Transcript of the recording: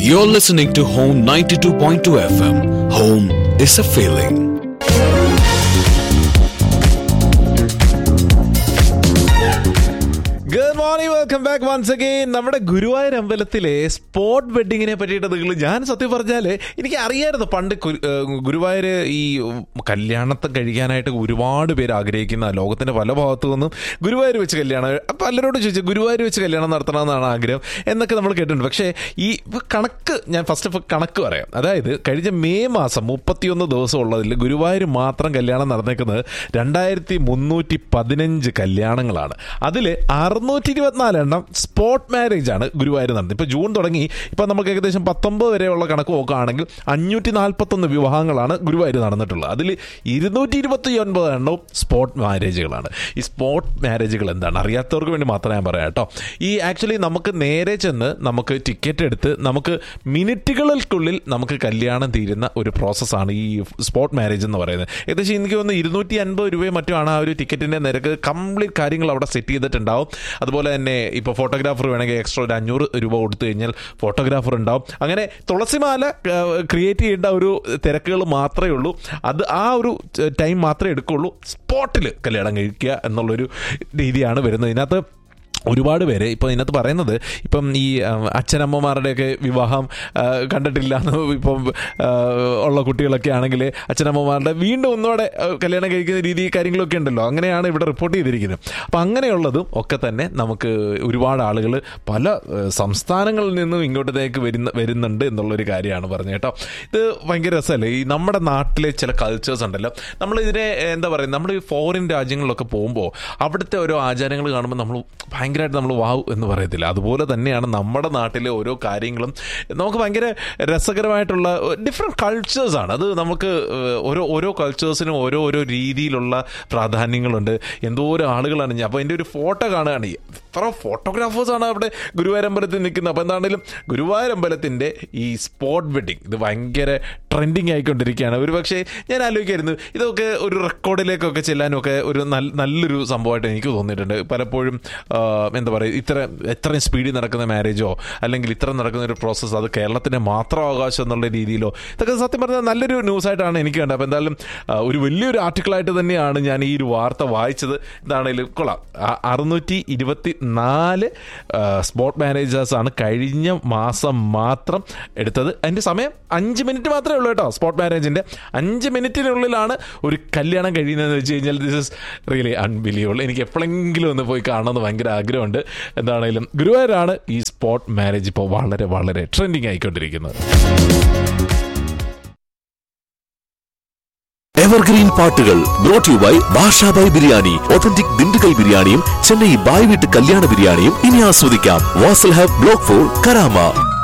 You're listening to Home 92.2 FM. Home is a feeling. Good morning welcome back once again നമ്മുടെ ഗുരുവായൂർ അമ്പലത്തിലെ spot വെഡിങ്ങിനെ പറ്റിയിട്ട് നിങ്ങൾ ഞാൻ സത്യം പറഞ്ഞാൽ എനിക്ക് അറിയായിരുന്നു പണ്ട് കു- ഏഹ് ഗുരുവായൂർ ഈ കല്യാണത്തെ കഴിക്കാനായിട്ട് ഒരുപാട് പേര് ആഗ്രഹിക്കുന്ന ലോകത്തിന്റെ പല ഭാഗത്തു നിന്നും ഗുരുവായൂർ വെച്ച് കല്യാണം പലരോട് ചോദിച്ചു ഗുരുവായൂർ വെച്ച് കല്യാണം നടത്തണമെന്നാണ് ആഗ്രഹം എന്നൊക്കെ നമ്മൾ കേട്ടിട്ടുണ്ട് പക്ഷേ ഈ ഇപ്പൊ കണക്ക് ഞാൻ ഫസ്റ്റ് ഓഫ് കണക്ക് പറയാം അതായത് കഴിഞ്ഞ മെയ് മാസം മുപ്പത്തിയൊന്ന് ദിവസം ഉള്ളതിൽ ഗുരുവായൂർ മാത്രം കല്യാണം നടന്നേക്കുന്നത് രണ്ടായിരത്തി മുന്നൂറ്റി പതിനഞ്ച് കല്യാണങ്ങളാണ് അതിൽ അറുന്നൂറ്റി ഇരുപത്തിനാല് എണ്ണം സ്പോട്ട് മാരേജ് ആണ് ഗുരുവായൂർ നടന്നത് ഇപ്പോൾ ജൂൺ തുടങ്ങി ഇപ്പോൾ നമുക്ക് ഏകദേശം പത്തൊമ്പത് വരെയുള്ള കണക്ക് നോക്കുകയാണെങ്കിൽ അഞ്ഞൂറ്റി നാൽപ്പത്തൊന്ന് വിവാഹങ്ങളാണ് ഗുരുവായൂർ നടന്നിട്ടുള്ളത് അതിൽ ഇരുന്നൂറ്റി ഇരുപത്തി ഒൻപത് എണ്ണവും സ്പോട്ട് മാരേജുകളാണ് ഈ സ്പോട്ട് മാരേജുകൾ എന്താണ് അറിയാത്തവർക്ക് വേണ്ടി മാത്രം ഞാൻ പറയാം കേട്ടോ ഈ ആക്ച്വലി നമുക്ക് നേരെ ചെന്ന് നമുക്ക് ടിക്കറ്റ് എടുത്ത് നമുക്ക് മിനിറ്റുകൾക്കുള്ളിൽ നമുക്ക് കല്യാണം തീരുന്ന ഒരു പ്രോസസ്സാണ് ഈ സ്പോട്ട് മാരേജ് എന്ന് പറയുന്നത് ഏകദേശം എനിക്ക് തോന്നുന്നു ഇരുന്നൂറ്റി അൻപത് രൂപയോ മറ്റോ ആണ് ആ ഒരു ടിക്കറ്റിൻ്റെ നിരക്ക് കംപ്ലീറ്റ് കാര്യങ്ങൾ അവിടെ സെറ്റ് ചെയ്തിട്ടുണ്ടാവും അതുപോലെ തന്നെ ഇപ്പോൾ ഫോട്ടോഗ്രാഫർ വേണമെങ്കിൽ എക്സ്ട്രാ ഒരു അഞ്ഞൂറ് രൂപ കൊടുത്തു കഴിഞ്ഞാൽ ഫോട്ടോഗ്രാഫർ ഉണ്ടാവും അങ്ങനെ തുളസിമാല ക്രിയേറ്റ് ചെയ്യേണ്ട ഒരു തിരക്കുകൾ മാത്രമേ ഉള്ളൂ അത് ആ ഒരു ടൈം മാത്രമേ എടുക്കുള്ളൂ സ്പോട്ടിൽ കല്യാണം കഴിക്കുക എന്നുള്ളൊരു രീതിയാണ് വരുന്നത് ഇതിനകത്ത് ഒരുപാട് പേര് ഇപ്പം ഇതിനകത്ത് പറയുന്നത് ഇപ്പം ഈ ആ, അച്ഛനമ്മമാരുടെയൊക്കെ വിവാഹം ആ, കണ്ടിട്ടില്ല എന്ന് ഇപ്പം ആ, ഉള്ള കുട്ടികളൊക്കെ ആണെങ്കിൽ അച്ഛനമ്മമാരുടെ വീണ്ടും ഒന്നുകൂടെ ആ, കല്യാണം കഴിക്കുന്ന രീതി കാര്യങ്ങളൊക്കെ ഉണ്ടല്ലോ അങ്ങനെയാണ് ഇവിടെ റിപ്പോർട്ട് ചെയ്തിരിക്കുന്നത് അപ്പം അങ്ങനെയുള്ളതും ഒക്കെ തന്നെ നമുക്ക് ഒരുപാട് ആളുകൾ പല ആ, സംസ്ഥാനങ്ങളിൽ നിന്നും ഇങ്ങോട്ടേക്ക് വരുന്ന വരുന്നുണ്ട് എന്നുള്ളൊരു കാര്യമാണ് പറഞ്ഞത് കേട്ടോ ഇത് ഭയങ്കര രസമല്ലേ ഈ നമ്മുടെ നാട്ടിലെ ചില കൾച്ചേഴ്സ് ഉണ്ടല്ലോ നമ്മളിതിനെ എന്താ പറയുക നമ്മൾ ഈ ഫോറിൻ രാജ്യങ്ങളിലൊക്കെ പോകുമ്പോൾ അവിടുത്തെ ഓരോ ആചാരങ്ങൾ കാണുമ്പോൾ നമ്മൾ ഭയങ്കരമായിട്ട് നമ്മൾ വാവ് എന്ന് പറയത്തില്ല അതുപോലെ തന്നെയാണ് നമ്മുടെ നാട്ടിലെ ഓരോ കാര്യങ്ങളും നമുക്ക് ഭയങ്കര രസകരമായിട്ടുള്ള ഡിഫറെൻറ്റ് കൾച്ചേഴ്സാണ് അത് നമുക്ക് ഏഹ്, ഓരോ ഓരോ കൾച്ചേഴ്സിനും ഓരോ ഓരോ രീതിയിലുള്ള പ്രാധാന്യങ്ങളുണ്ട് എന്തോരം ആളുകളാണ് ഞാൻ അപ്പോൾ എൻ്റെ ഒരു ഫോട്ടോ കാണുകയാണ് എത്ര ഫോട്ടോഗ്രാഫേഴ്സാണ് അവിടെ ഗുരുവായൂരമ്പലത്തിൽ നിൽക്കുന്നത് അപ്പോൾ എന്താണെങ്കിലും ഗുരുവായൂരമ്പലത്തിൻ്റെ ഈ സ്പോട്ട് വെഡിങ് ഇത് ഭയങ്കര ട്രെൻഡിങ് ആയിക്കൊണ്ടിരിക്കുകയാണ് ഒരു പക്ഷേ ഞാൻ ആലോചിക്കായിരുന്നു ഇതൊക്കെ ഒരു റെക്കോർഡിലേക്കൊക്കെ ചെല്ലാനൊക്കെ ഒരു നല്ല നല്ലൊരു സംഭവമായിട്ട് എനിക്ക് തോന്നിയിട്ടുണ്ട് പലപ്പോഴും ആ, എന്താ പറയുക ഇത്ര എത്രയും സ്പീഡിൽ നടക്കുന്ന മാരേജോ അല്ലെങ്കിൽ ഇത്ര നടക്കുന്ന ഒരു പ്രോസസ്സ് അത് കേരളത്തിൻ്റെ മാത്രം അവകാശം എന്നുള്ള രീതിയിലോ ഇതൊക്കെ സത്യം പറഞ്ഞാൽ നല്ലൊരു ന്യൂസായിട്ടാണ് എനിക്ക് കണ്ടത് അപ്പോൾ എന്തായാലും ആ, ഒരു വലിയൊരു ആർട്ടിക്കിളായിട്ട് തന്നെയാണ് ഞാൻ ഈ ഒരു വാർത്ത വായിച്ചത് എന്താണെങ്കിലും കൊള്ളാം ആ- അറുന്നൂറ്റി ഇരുപത്തി നാല് സ്പോട്ട് മാനേജേഴ്സ് ആണ് കഴിഞ്ഞ മാസം മാത്രം എടുത്തത് അതിൻ്റെ സമയം അഞ്ച് മിനിറ്റ് മാത്രമേ ഉള്ളൂ കേട്ടോ സ്പോട്ട് മാരേജിൻ്റെ അഞ്ച് മിനിറ്റിനുള്ളിലാണ് ഒരു കല്യാണം കഴിയുന്നതെന്ന് വെച്ച് കഴിഞ്ഞാൽ ദിസ് ഇസ് റിയലി അൺബിലീവബിൾ എനിക്ക് എപ്പോഴെങ്കിലും ഒന്ന് പോയി കാണണമെന്ന് ഭയങ്കര ആഗ്രഹമുണ്ട് എന്താണെങ്കിലും ഗുരുവായൂരാണ് ഈ സ്പോട്ട് മാരേജ് ഇപ്പോൾ വളരെ വളരെ ട്രെൻഡിങ് ആയിക്കൊണ്ടിരിക്കുന്നത് എവർഗ്രീൻ പാട്ടുകൾ brought you by Bashabhai biryani authentic Dindigul ബിരിയാണിയും ചെന്നൈ ബായ് വീട്ട് കല്യാണ ബിരിയാണിയും ഇനി ആസ്വദിക്കാം Vasal hub block four Karama